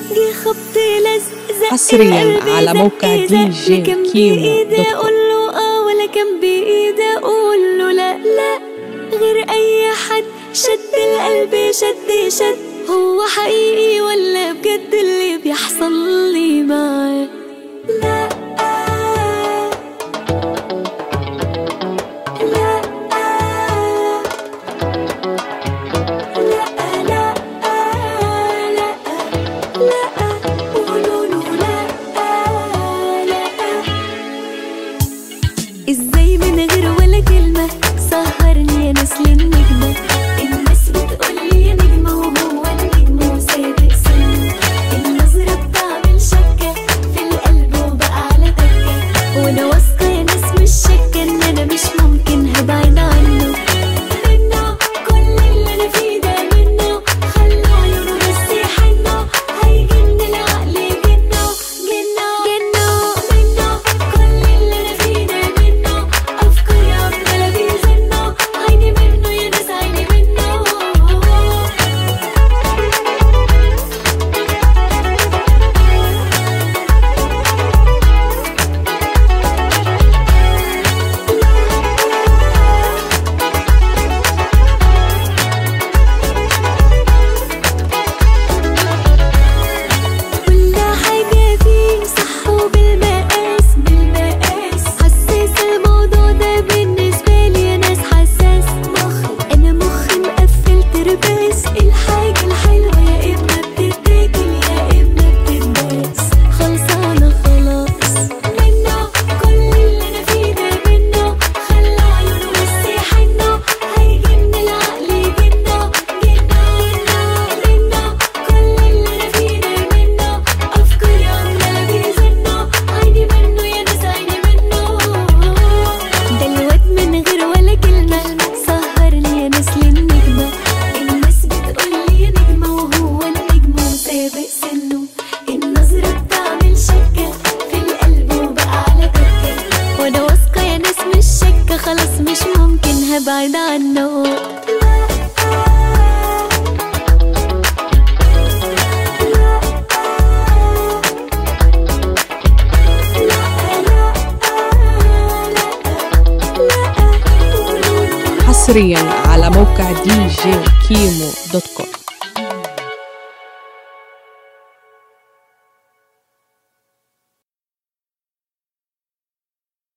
جه خبط لزق حصرياً القلب على زق موقع زق. دي جي لا كان كيمو بإيدي دوت كوم. اقول له اه ولا كان بايدي اقول له لا لا غير اي حد شد القلب شد شد هو حقيقي ولا بجد اللي بيحصل لي معاه لا لا لا لا لا لا قولوا له لا لا ازاي من غير ولا كلمة سهرني يا ناس للنجمة الناس بتقولي يا نجمة وهو النجم وسابق سنه النظرة بتعمل شكة في القلب وبقى على تكة وانا واثقة يا ناس مش شاكة ان انا مش ممكن هبعد عنه منه كل اللي انا فيه ده منه خلى عيونه بس يحنه هيجن العقل جنه جنه جنه منه كل اللي انا فيه ده منه افكاري عماله بيزنه عيني منه يا ناس عيني منه كل حاجة فيه صح وبالمقاس بالمقاس حساس الموضوع ده بالنسبة لي يا ناس حساس مخي أنا مخي مقفل ترباس الحاجة الحلوة يا إما بتتاكل يا إما بتتباس خلصانة خلاص منه كل اللي أنا فيه ده منه خلى عيونه بس يحنه هيجن العقل جنه جنه جنه كل اللي أنا فيه ده منه أفكاري عمالة بيزنه عيني منه يا ناس عيني منه ده الواد من غير ولا كلمة سهرني يا ناس للنجمة الناس بتقولي يا نجمة وهو النجم وسابق سنه النظرة بتعمل شكة في القلب وبقى على تكة وانا واثقة يا ناس مش شكة خلاص مش ممكن هبعد عنه حصريا على موقع دي جي كيمو دوت كوم